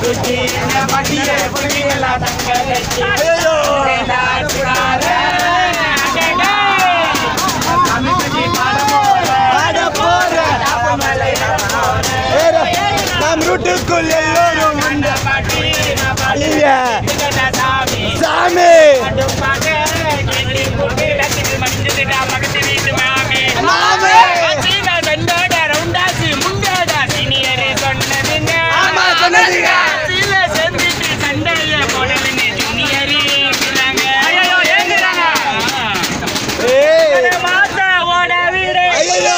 குச்சி என்ன பட்டிய புள்ளிங்கெல்லாம் தங்க கட்சி ஐயோ பாட போற ஏற நம் ரூட்டுக்குள் எல்லோரும் வந்த அழிய சாமி மாமே ஆமா, சொன்னதுங்க. ஏய் ஐயோ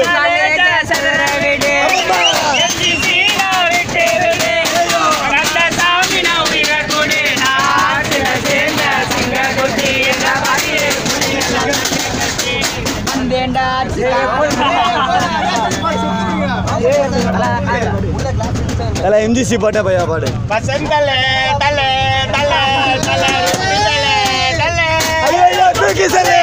அம்மா எல்லாம் எம்ஜிசி பாட்டா பையா பாடு ஐயோ தூக்கி சரி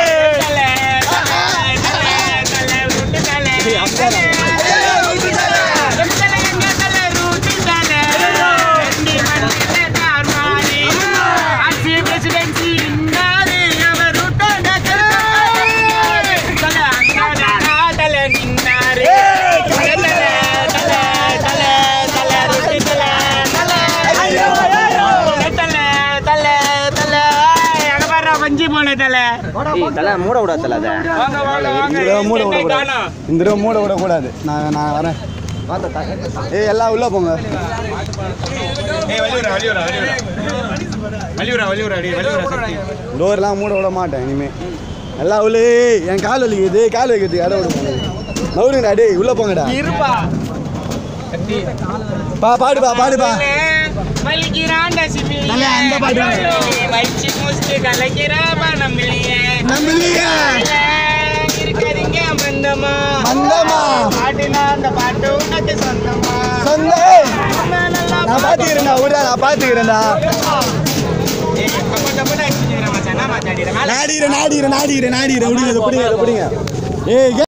பஞ்சி போன தலை தலை மூட விடாத தலை அதை வாங்க வாங்க வாங்க இந்த தடவை மூட எங்க விடக்கூடாது காணோம்? இந்த தடவை மூட விடக்கூடாது நான் நான் வரேன் ஏய் எல்லாம் உள்ள போங்க ஏய் வலியுறா வலியுறா வலியுறா வலியுறா வலியுறா டேய் வலியுறா சக்தி டோர்லாம் மூட விட மாட்டேன் இனிமே எல்லாம் உள்ள ஏய், என் கால் வலிக்குது கால் வைக்கிறது இடம் விடுங்க நவுருங்கடா டேய் உள்ள போங்கடா இருப்பா பா பாடுப்பா பாடுப்பா மலிக்கிறாண்ட சிபி தல, அந்த பாட்டு. வச்சு முஸ்து கலக்கிறாப்பா நம்மளையே நம்பலையா இருக்காதீங்க மந்தமா மந்தமா. பாட்டுனா அந்த பாட்டு உனக்கு சொந்தமா சொந்த ஏய், நான் பாத்துக்கிறேன்டா விடா நான் பாத்துக்கிறேன்டா ஏய், கப்ப கப்பன்னு அடிச்சுக்கிறேன் மச்சான், என்ன மச்சான் அடிக்கிற? மேல நாடிக்கிறேன் நாடிக்கிறேன் நாடிக்கிறேன் நாடிக்கிறேன் விடுங்க இதை பிடிங்க இதை பிடிங்க ஏய்